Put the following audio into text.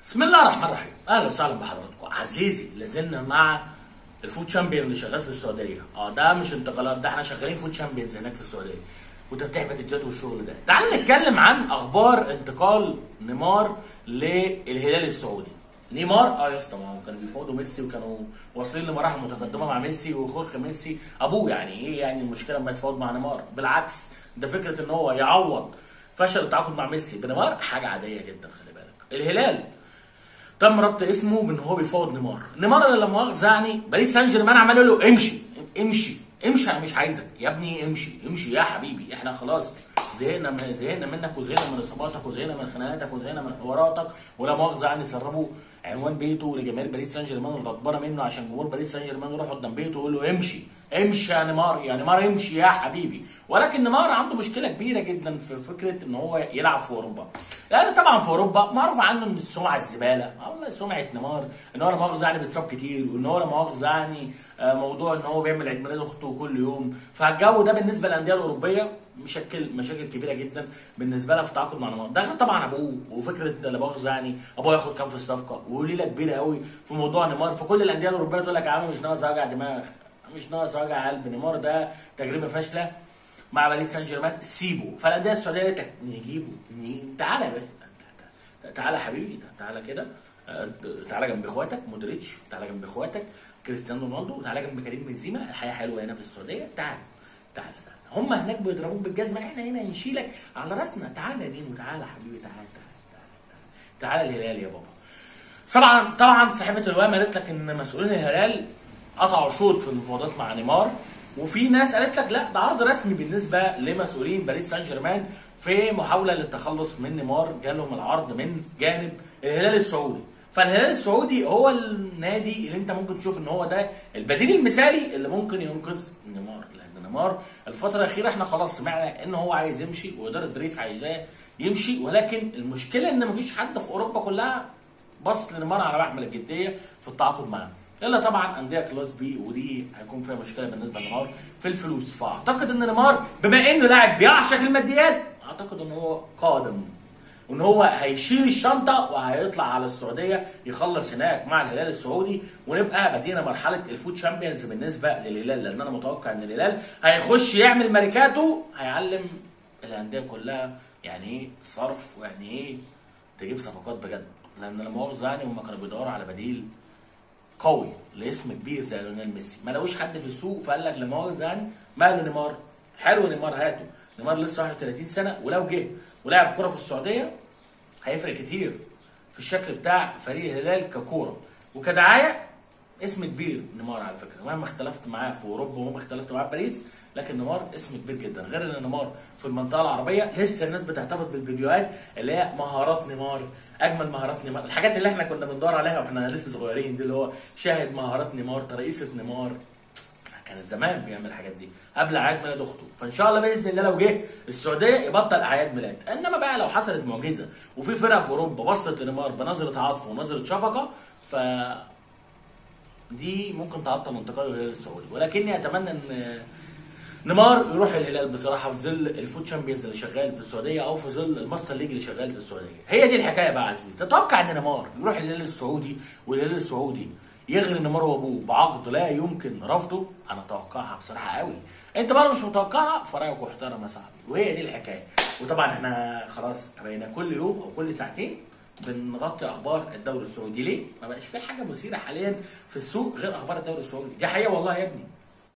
بسم الله الرحمن الرحيم اهلا وسهلا بحضراتكم عزيزي لازلنا مع الفود شامبيون اللي شغال في السعوديه اه ده مش انتقالات ده احنا شغالين فود شامبيونز هناك في السعوديه وتفتح باكجات والشغل ده تعال نتكلم عن اخبار انتقال نيمار للهلال السعودي نيمار اه يا اسطى ما هو كانوا بيفاوضوا ميسي وكانوا واصلين لمراحل متقدمه مع ميسي وخورخ ميسي ابوه يعني ايه يعني المشكله لما يتفاوض مع نيمار بالعكس ده فكره ان هو يعوض فشل التعاقد مع ميسي بنيمار حاجه عاديه جدا خلي بالك الهلال تم ربط اسمه بان هو بيفاوض نيمار نيمار اللي لا مؤاخذه يعني باريس سان جيرمان عمال يقول له امشي امشي امشي انا مش عايزك يا ابني امشي امشي يا حبيبي احنا خلاص زهقنا من زهقنا منك وزهقنا من اصاباتك وزهقنا من خناقاتك وزهقنا من حواراتك ولا مؤاخذه يعني سربوا عنوان بيته لجماهير باريس سان جيرمان وغضبانه منه عشان جمهور باريس سان جيرمان يروح قدام بيته ويقول له امشي امشي يا نيمار يا نيمار امشي يا حبيبي ولكن نيمار عنده مشكله كبيره جدا في فكره ان هو يلعب في اوروبا لان طبعا في اوروبا معروف عنه ان السمعه الزباله اه والله سمعه نيمار ان هو لا مؤاخذه يعني بيتصاب كتير وان هو لا مؤاخذه يعني آه، موضوع ان هو بيعمل عيد ميلاد اخته كل يوم فالجو ده بالنسبه للانديه الاوروبيه مشكل مشاكل كبيره جدا بالنسبه لها في التعاقد مع نيمار ده غير طبعا ابوه وفكره لا مؤاخذه يعني ابوه ياخد كام في الصفقه وليله كبيره قوي في موضوع نيمار فكل الانديه الاوروبيه تقول لك يا عم مش ناقص وجع دماغ مش ناقص وجع قلب نيمار ده تجربه فاشله مع باريس سان جيرمان سيبه فالانديه السعوديه قالت لك نجيبه نجيبه. تعالى يا باشا تعالى يا حبيبي تعالى كده آه، تعالى جنب اخواتك مودريتش تعالى جنب اخواتك كريستيانو رونالدو تعالى جنب كريم بنزيما الحياه حلوه هنا في السعوديه تعالى تعالى تعالى هم هناك بيضربوك بالجزمه احنا هنا نشيلك على راسنا تعالى يا نيمو تعالى يا حبيبي تعالى تعالى تعالى, تعالى الهلال يا بابا طبعا طبعا صحيفه الوام قالت لك ان مسؤولين الهلال قطعوا شوط في المفاوضات مع نيمار وفي ناس قالت لك لا ده عرض رسمي بالنسبه لمسؤولين باريس سان جيرمان في محاوله للتخلص من نيمار جالهم العرض من جانب الهلال السعودي فالهلال السعودي هو النادي اللي انت ممكن تشوف ان هو ده البديل المثالي اللي ممكن ينقذ نيمار لان نيمار الفتره الاخيره احنا خلاص سمعنا ان هو عايز يمشي واداره باريس عايزاه يمشي ولكن المشكله ان مفيش حد في اوروبا كلها بص لنيمار على محمل الجديه في التعاقد معاه الا طبعا انديه كلاس بي ودي هيكون فيها مشكله بالنسبه لنيمار في الفلوس فاعتقد ان نيمار بما انه لاعب بيعشق الماديات اعتقد ان هو قادم وان هو هيشيل الشنطه وهيطلع على السعوديه يخلص هناك مع الهلال السعودي ونبقى بدينا مرحله الفود شامبيونز بالنسبه للهلال لان انا متوقع ان الهلال هيخش يعمل ماركاتو هيعلم الانديه كلها يعني ايه صرف ويعني ايه تجيب صفقات بجد لان لا مؤاخذه يعني هم كانوا بيدوروا على بديل قوي لاسم كبير زي ليونيل ميسي ما لقوش حد في السوق فقال لك لا مؤاخذه يعني ماله نيمار حلو نيمار هاته نيمار لسه 31 سنه ولو جه ولعب كوره في السعوديه هيفرق كتير في الشكل بتاع فريق الهلال ككوره وكدعايه اسم كبير نيمار على فكره مهما اختلفت معاه في اوروبا ومهما اختلفت معاه في باريس لكن نيمار اسم كبير جدا غير ان نيمار في المنطقه العربيه لسه الناس بتحتفظ بالفيديوهات اللي هي مهارات نيمار اجمل مهارات نيمار الحاجات اللي احنا كنا بندور عليها واحنا لسه صغيرين دي اللي هو شاهد مهارات نيمار ترقيصه نيمار كانت زمان بيعمل الحاجات دي قبل اعياد ميلاد اخته فان شاء الله باذن الله لو جه السعوديه يبطل اعياد ميلاد انما بقى لو حصلت معجزه وفي فرقه في اوروبا بصت لنيمار بنظره عاطفه ونظره شفقه ف دي ممكن تعطل انتقال الهلال السعودي ولكني اتمنى ان نيمار يروح الهلال بصراحه في ظل الفوت شامبيونز اللي شغال في السعوديه او في ظل الماستر ليج اللي شغال في السعوديه هي دي الحكايه بقى عزيزي تتوقع ان نيمار يروح الهلال السعودي والهلال السعودي يغري نيمار وابوه بعقد لا يمكن رفضه انا اتوقعها بصراحه قوي انت بقى مش متوقعها فرايك محترم يا صاحبي وهي دي الحكايه وطبعا احنا خلاص بقينا كل يوم او كل ساعتين بنغطي اخبار الدوري السعودي ليه؟ ما بقاش في حاجه مثيره حاليا في السوق غير اخبار الدوري السعودي، دي حقيقه والله يا ابني،